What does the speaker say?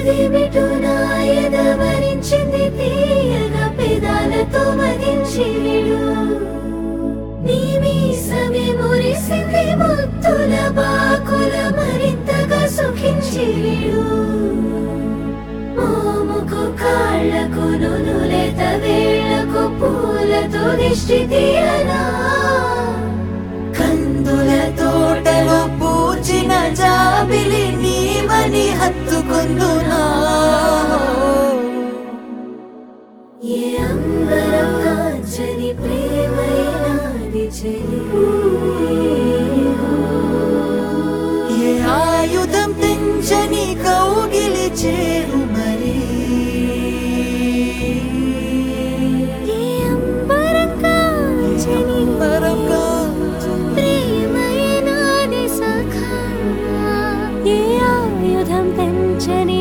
ఇదేమిటో నా ఎదవరించింది తీయగా పెదాలతో మదించిడు నీ మీసమే మురిసింది ముత్తుల బాకుల మరింతగా సుఖించిడు మోముకు కాళ్లకు నునులేత వేళ్లకు పూలతో దిష్టి తీయనా కందుల తోటలో పూచిన జాబిలి నీవని హత్తుకుందునా ఏ అంబరం కాంచని ప్రేమైనాది చెలి ఏ ఆయుధం తెంచని కౌగిలి చేరు మరి ఏ అంబరం కాంచని పరంగా ప్రేమైనాది సఖా ఏ ఆయుధం పెంచని